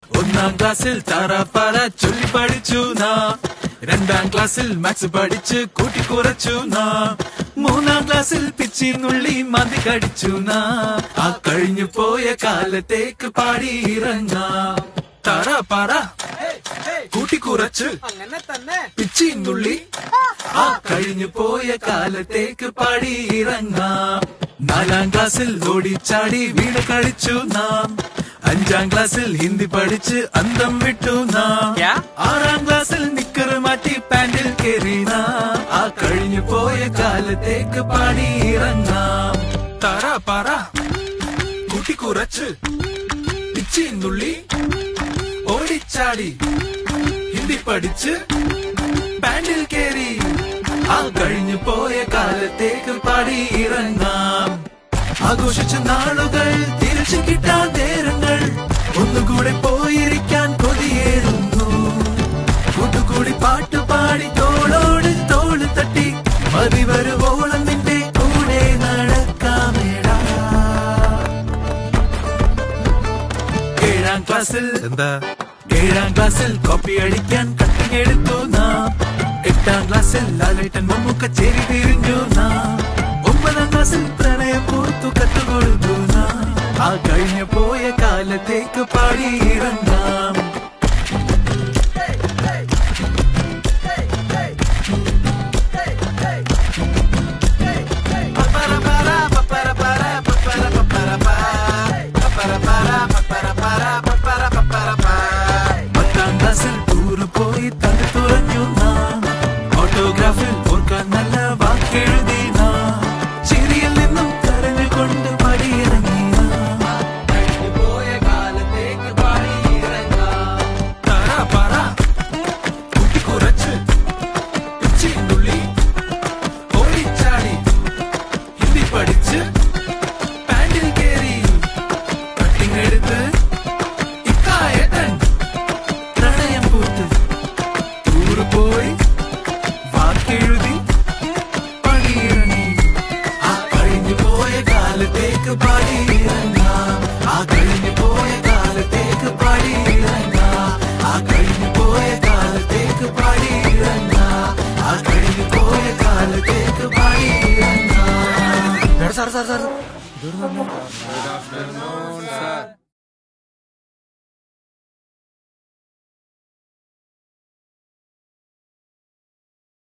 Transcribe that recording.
ഒന്നാം ക്ലാസ്സിൽ തറപ്പറ ചൊല്ലി പഠിച്ചു നാം രണ്ടാം ക്ലാസ്സിൽ മാത്സ് പഠിച്ച് കൂട്ടി കുറച്ചു നാം മൂന്നാം ക്ലാസ്സിൽ പിച്ചി നുള്ളി മതി കടിച്ചു നാം ആ കഴിഞ്ഞു പോയ കാലത്തേക്ക് പാടി ഇറങ്ങാം തറ പറ കൂട്ടി കുറച്ച് അങ്ങനെ തന്നെ പിച്ചി നുള്ളി ആ കഴിഞ്ഞു പോയ കാലത്തേക്ക് പാടി ഇറങ്ങാം നാലാം ക്ലാസ്സിൽ ഓടിച്ചാടി വീട് കളിച്ചു നാം അഞ്ചാം ക്ലാസ്സിൽ ഹിന്ദി പഠിച്ച് അന്തം വിട്ടു നാം ക്യാ? ആറാം ക്ലാസ്സിൽ നിക്കർ മാറ്റി പാൻറിൽ കയറി നാം ആ കഴിഞ്ഞു പോയ കാലത്തേക്ക് പാടി ഇറങ്ങാം തറ പറ കൂട്ടി കുറച്ച് പിച്ചി നുള്ളി ഓടിച്ചാടി ഹിന്ദി പഠിച്ച് പാൻറിൽ കേറി ആ കഴിഞ്ഞു പോയ കാലത്തേക്ക് പാടി ഇറങ്ങാം ആഘോഷിച്ച നാളുകൾ തിരിച്ചു കിട്ടാൻ നേരങ്ങൾ ഒന്നുകൂടെ പോയിരിക്കാൻ കൊതിയേറുന്നു കൂട്ടുകൂടി പാട്ടുപാടി തോളോട് തോള് തട്ടി മതി വരുവോളം നിന്റെ കൂടെ നടക്കാമേടാ ഏഴാം ക്ലാസ്സിൽ എന്താ ഏഴാം ക്ലാസ്സിൽ കോപ്പി അടിക്കാൻ കട്ടിങ് എടുത്തു നാം എട്ടാം ക്ലാസ്സിൽ ലാലേട്ടൻ മമ്മൂക്ക ചേരി തിരിഞ്ഞു നാം ഒമ്പതാം ക്ലാസ്സിൽ പ്രണയം പൂത്തു കത്തുകൊടുത്തു നാം ആ കഴിഞ്ഞു പോയ കാലത്തേക്ക് പാടി ഇറങ്ങാം പത്താം ക്ലാസ്സിൽ ടൂറ് പോയി തണ്ട് തുറഞ്ഞു നാം ഓട്ടോഗ്രാഫിൽ ഓർക്കാൻ നല്ല വാക്കെഴുതി നാം ചിരിയിൽ നിന്നും കരഞ്ഞുകൊണ്ട് പടിയിറങ്ങി നാം കഴിഞ്ഞുപോയ കാലത്തേക്ക് പാടിയിറങ്ങാം. തറ പറ, കുട്ടി കുറച്ച്, പിച്ചിനുള്ളി, ഓടിച്ചാടി, ഹിന്ദി പഠിച്ച് പാൻറിൽ കേറി കട്ടിങ് എടുത്ത് ഇക്കായട്ടൻ പ്രണയം പൂത്ത് ടൂറ് പോയി വാക്കെഴുതി പടിയിറങ്ങി ആ കഴിഞ്ഞു പോയ കാലത്തേക്ക് പടിയിറങ്ങാം ആ കഴിഞ്ഞു പോയ കാലത്തേക്ക് പടിയിറങ്ങാം ആ കഴിഞ്ഞു പോയ കാലത്തേക്ക് പടിയിറങ്ങാം ആ കഴിഞ്ഞു പോയ കാലത്തേക്ക് പടിയിറങ്ങാം സാർ സാർ സാർ